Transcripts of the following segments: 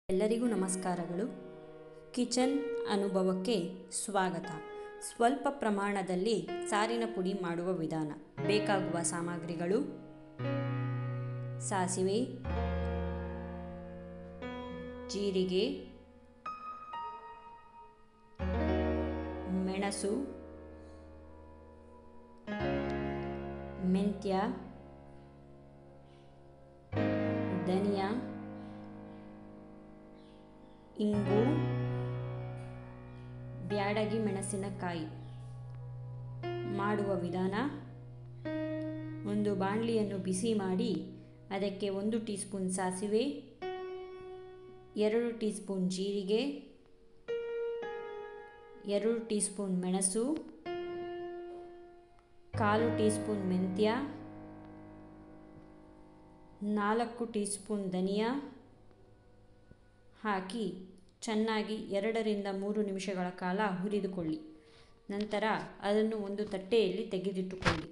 ಎಲ್ಲರಿಗೂ ನಮಸ್ಕಾರಗಳು ಕಿಚನ್ ಅನುಭವಕ್ಕೆ ಸ್ವಾಗತ ಸ್ವಲ್ಪ ಪ್ರಮಾಣದಲ್ಲಿ ಸಾರಿನ ಪುಡಿ ಮಾಡುವ ವಿಧಾನ ಬೇಕಾಗುವ ಸಾಮಗ್ರಿಗಳು ಸಾಸಿವೆ ಜೀರಿಗೆ ಮೆಣಸು ಮೆಂತ್ಯ ಧನಿಯಾ ಇಂಗು ಬ್ಯಾಡಗಿ ಮೆಣಸಿನಕಾಯಿ ಮಾಡುವ ವಿಧಾನ ಒಂದು ಬಾಣಲಿಯನ್ನು ಬಿಸಿ ಮಾಡಿ ಅದಕ್ಕೆ ಒಂದು ಟೀ ಸ್ಪೂನ್ ಸಾಸಿವೆ ಎರಡು ಟೀ ಸ್ಪೂನ್ ಜೀರಿಗೆ ಎರಡು ಟೀ ಸ್ಪೂನ್ ಮೆಣಸು ಕಾಲು ಟೀ ಸ್ಪೂನ್ ಮೆಂತ್ಯ ನಾಲ್ಕು ಟೀ ಸ್ಪೂನ್ ಧನಿಯಾ ಹಾಕಿ ಚೆನ್ನಾಗಿ ಎರಡರಿಂದ ಮೂರು ನಿಮಿಷಗಳ ಕಾಲ ಹುರಿದುಕೊಳ್ಳಿ ನಂತರ ಅದನ್ನು ಒಂದು ತಟ್ಟೆಯಲ್ಲಿ ತೆಗೆದಿಟ್ಟುಕೊಳ್ಳಿ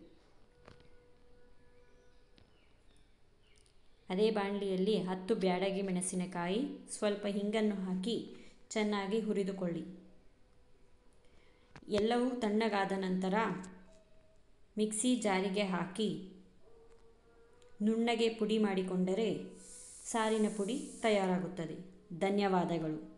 ಅದೇ ಬಾಣಲಿಯಲ್ಲಿ ಹತ್ತು ಬ್ಯಾಡಗಿ ಮೆಣಸಿನಕಾಯಿ ಸ್ವಲ್ಪ ಹಿಂಗನ್ನು ಹಾಕಿ ಚೆನ್ನಾಗಿ ಹುರಿದುಕೊಳ್ಳಿ ಎಲ್ಲವೂ ತಣ್ಣಗಾದ ನಂತರ ಮಿಕ್ಸಿ ಜಾರಿಗೆ ಹಾಕಿ ನುಣ್ಣಗೆ ಪುಡಿ ಮಾಡಿಕೊಂಡರೆ ಸಾರಿನ ಪುಡಿ ತಯಾರಾಗುತ್ತದೆ ಧನ್ಯವಾದಗಳು